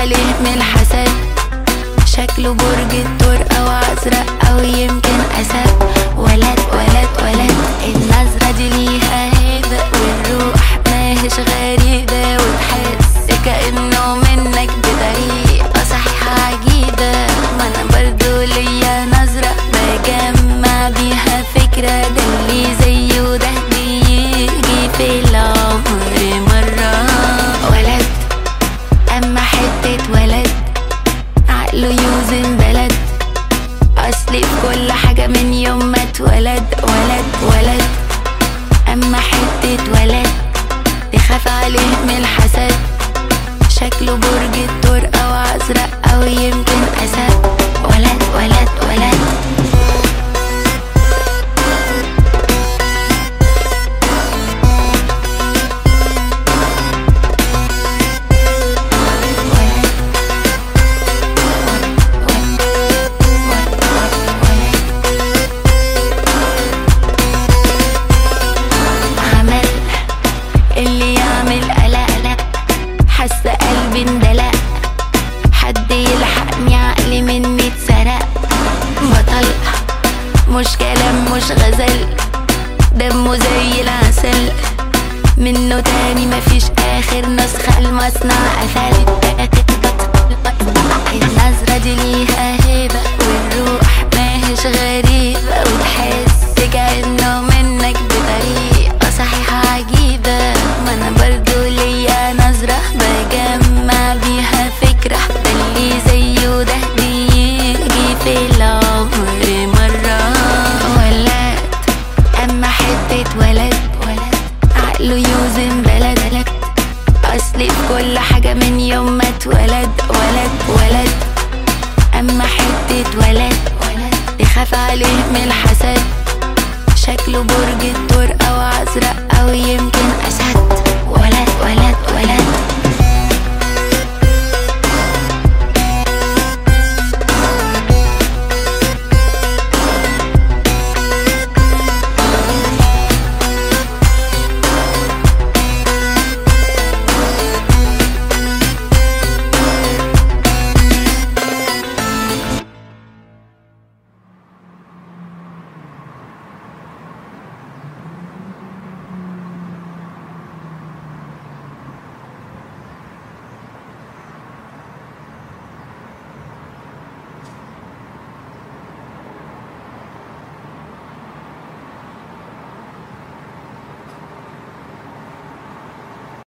عليه من الحسد شكله برج الثور او ازرق او يمكن اسد ولد ولد ولد النظرة دي ليها هيبة والروح ماهيش غريبة وتحس كأنه منك بطريقة صحيحة عجيبة ما انا برضو ليا نظرة بجمع بيها فكرة ده اللي زيه ده بيجي في العمر مرة ولد اما حتة ولد عقله يوزن بلد اصلي في كل حاجة من يوم ما اتولد ولد ولد اما حتة ولد يخاف عليه من الحسد شكله برج الثور او ازرق او يمكن اسد ولد ولد ولد عمل اللي يعمل قلق قلق حاسه قلبي اندلق حد يلحقني عقلي مني اتسرق بطل مش كلام مش غزل دمه زي العسل منه تاني مفيش اخر نسخة المصنع قفل النظرة دي ليها هيبة والروح ماهيش غريبة وتحس كأنه منك بطريقة صحيحة عجيبة ما انا برضو ليا نظرة بجمع بيها فكرة ده اللي زيه ده بيجي في العمر مرة ولد اما حتة ولد ولد عقله يوزن بلد بلد اصلي في كل حاجة من يوم ما اتولد ولد ولد اما حتة ولد ولد يخاف عليه من الحسد شكله برج الثور او ازرق او يمكن اسد